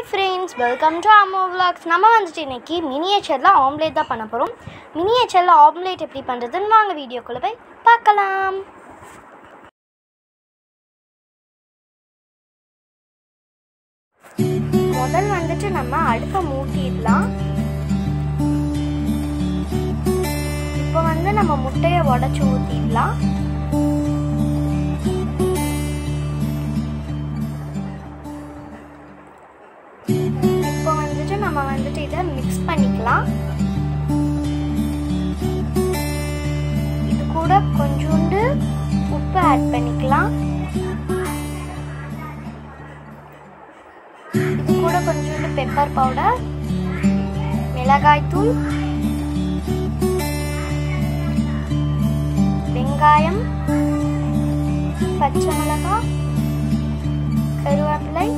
friends welcome to அம்மோ vlogs நம்ம வந்துட்டு இன்னைக்கு மினியேச்சரில் ஆம்லேட் தான் பண்ண போகிறோம் மினியேச்சரில் ஆம்லேட் எப்படி பண்ணுறதுன்னு வாங்க வீடியோக்குள்ளே போய் பார்க்கலாம் முதல் வந்துட்டு நம்ம அடுப்பை மூட்டிடலாம் இப்போ வந்து நம்ம முட்டையை உடச்சி ஊற்றிடலாம் இப்போ வந்துட்டு நம்ம வந்துட்டு இதை மிக்ஸ் பண்ணிக்கலாம் இது கூட கொஞ்சோண்டு உப்பு ஆட் பண்ணிக்கலாம் இது கூட கொஞ்சோண்டு பெப்பர் பவுடர் மிளகாய் தூள் வெங்காயம் பச்சை மிளகாய் கருவேப்பிலை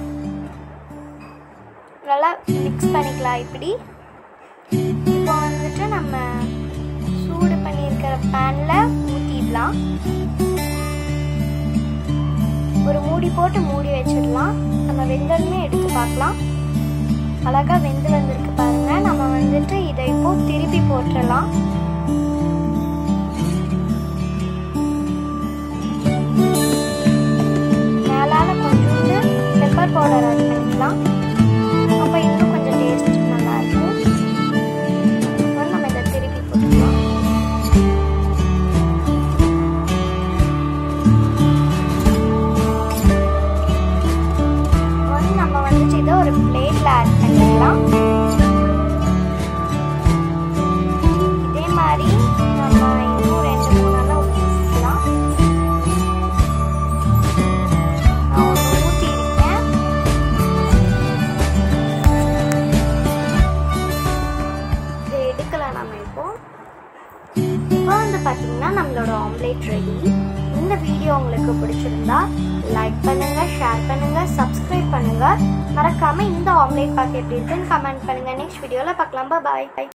நல்லா மிக்ஸ் பண்ணிக்கலாம் இப்படி இப்போ வந்துட்டு நம்ம சூடு பண்ணியிருக்கிற பேனில் ஊற்றிடலாம் ஒரு மூடி போட்டு மூடி வச்சிடலாம் நம்ம வெந்ததுமே எடுத்து பார்க்கலாம் அழகாக வெந்து வந்திருக்கு பாருங்க நம்ம வந்துட்டு இதை இப்போ திருப்பி போட்டுடலாம் மேலால கொஞ்சோண்டு பெப்பர் பவுடர் ஆட் பண்ணிக்கலாம் அப்போ இன்னும் கொஞ்சம் டேஸ்ட் நல்லா இருக்கும் இப்போ நம்ம இதை திருப்பி போட்டுக்கலாம் வந்து நம்ம வந்துட்டு இதை ஒரு பிளேட்ல ஆட் பண்ணிடலாம் இதே மாதிரி நம்ம இன்னும் ரெண்டு மூணு எல்லாம் ஊற்றிக்கலாம் நான் ஒன்று ஊற்றிருக்கேன் இதை எடுக்கலாம் நம்ம இப்போ இப்போ வந்து பார்த்தீங்கன்னா நம்மளோட ஆம்லேட் ரெடி இந்த வீடியோ உங்களுக்கு பிடிச்சிருந்தா லைக் பண்ணுங்க ஷேர் பண்ணுங்க சப்ஸ்கிரைப் பண்ணுங்க மறக்காம இந்த ஆம்லேட் பார்க்க எப்படி இருக்குன்னு கமெண்ட் பண்ணுங்க நெக்ஸ்ட் வீடியோவில் பார்க்கலாம் பாய்